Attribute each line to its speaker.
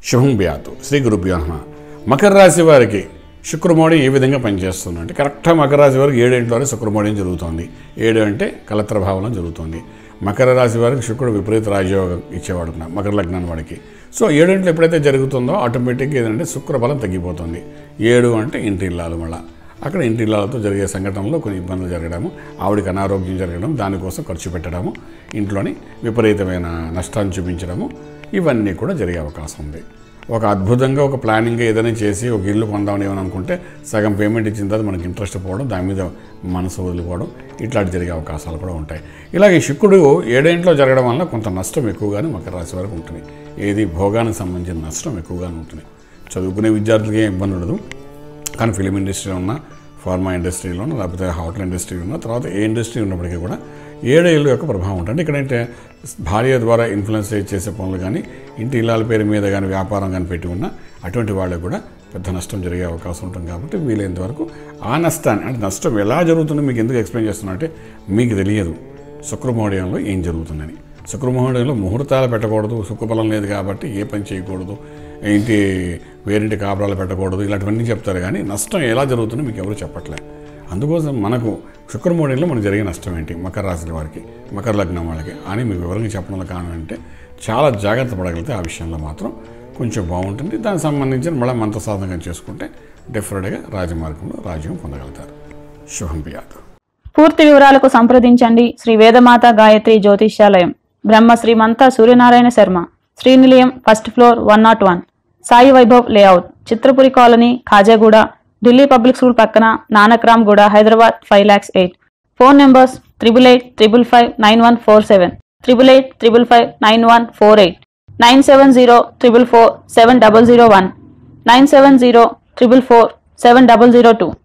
Speaker 1: శుభం బ్యాతు శ్రీ గురుభ్యో నమ మకర రాశి వారికి శుక్రమోడి ఏ విధంగా పనిచేస్తుంది అంటే కరెక్ట్గా మకర రాశి వారికి ఏడేంట్లోనే శుక్రమోడియం జరుగుతోంది ఏడు అంటే కలత్ర భావంలో జరుగుతుంది మకర రాశి వారికి శుక్రుడు విపరీత రాజయోగం ఇచ్చేవాడు ఉన్నాడు, మకర లగ్నం వాడికి సో ఏడేంట్లో ఎప్పుడైతే జరుగుతుందో ఆటోమేటిక్గా ఏదంటే శుక్రబలం తగ్గిపోతుంది ఏడు అంటే ఇంటి ఇల్లాలు మళ్ళా అక్కడ ఇంటి ఇళ్ళతో జరిగే సంఘటనలో కొన్ని ఇబ్బందులు జరగడము ఆవిడకి అనారోగ్యం జరగడం దానికోసం ఖర్చు పెట్టడము ఇంట్లోని విపరీతమైన నష్టాన్ని చూపించడము ఇవన్నీ కూడా జరిగే అవకాశం ఉంది ఒక అద్భుతంగా ఒక ప్లానింగ్ ఏదైనా చేసి ఒక ఇల్లు కొందామని ఏమని అనుకుంటే సగం పేమెంట్ ఇచ్చిన తర్వాత మనకి ఇంట్రెస్ట్ పోవడం దాని మీద మనసు వదిలిపోవడం ఇట్లాంటి జరిగే అవకాశాలు కూడా ఉంటాయి ఇలాగే శుక్రుడు ఏడేంట్లో జరగడం వల్ల కొంత నష్టం ఎక్కువగానే మకర రాశి వరకు ఉంటుంది ఏది భోగానికి సంబంధించిన నష్టం ఎక్కువగానే ఉంటుంది చదువుకునే విద్యార్థులకి ఏం ఇబ్బంది ఉండదు కానీ ఫిలిం ఇండస్ట్రీలో ఉన్న ఫార్మా ఇండస్ట్రీలో ఉన్న లేకపోతే హోటల్ ఇండస్ట్రీలో ఉన్న తర్వాత ఏ ఇండస్ట్రీ ఉన్నప్పటికీ కూడా ఏడేళ్ళు యొక్క ప్రభావం ఉంటుంది ఇక్కడ ఏంటంటే భార్య ద్వారా ఇన్ఫ్లుయెన్స్ చేసే పనులు కానీ ఇంటి ఇళ్ళ పేరు మీద కానీ వ్యాపారం కానీ పెట్టి ఉన్న అటువంటి వాళ్ళకు కూడా పెద్ద నష్టం జరిగే అవకాశం ఉంటుంది కాబట్టి వీలైనంత వరకు ఆ నష్టాన్ని అంటే నష్టం ఎలా జరుగుతుందో మీకు ఎందుకు ఎక్స్ప్లెయిన్ చేస్తున్నా అంటే మీకు తెలియదు శుక్రమోడయంలో ఏం జరుగుతుందని శుక్రమోహంలో ముహూర్తాలు పెట్టకూడదు శుక్రబలం లేదు కాబట్టి ఏ పని చేయకూడదు ఇంటి వేరింటి కాపురాలు పెట్టకూడదు ఇలాంటివన్నీ చెప్తారు కానీ నష్టం ఎలా జరుగుతుందో మీకు ఎవరు చెప్పట్లే అందుకోసం మనకు శుక్రమోడయంలో మనకు జరిగే నష్టం ఏంటి మకర రాశి వారికి మకర లగ్నం వాళ్ళకి అని మీకు వివరంగా చెప్పడంలో కారణం అంటే చాలా జాగ్రత్త పడగలిగితే ఆ విషయంలో మాత్రం కొంచెం బాగుంటుంది దానికి సంబంధించిన మళ్ళీ మంత్ర సాధనగా చేసుకుంటే డెఫినెట్గా రాజమార్గంలో రాజ్యం పొందగలుగుతారు శుభం పియాదు
Speaker 2: పూర్తి వివరాలకు సంప్రదించండి Shri Vedamata Gayatri Jyotishyalayam Brahma Srimantha Suryanarayana Sharma Srinilayam first floor one nought one Sai Vaibhav layout Chitrapuri colony Khajaguda Delhi public school పక్కన Nanakramguda Hyderabad five lakhs eight phone numbers triple eight triple five nine one four seven triple eight triple five nine one four eight nine seven zero triple four seven double zero one nine seven zero triple four seven double zero two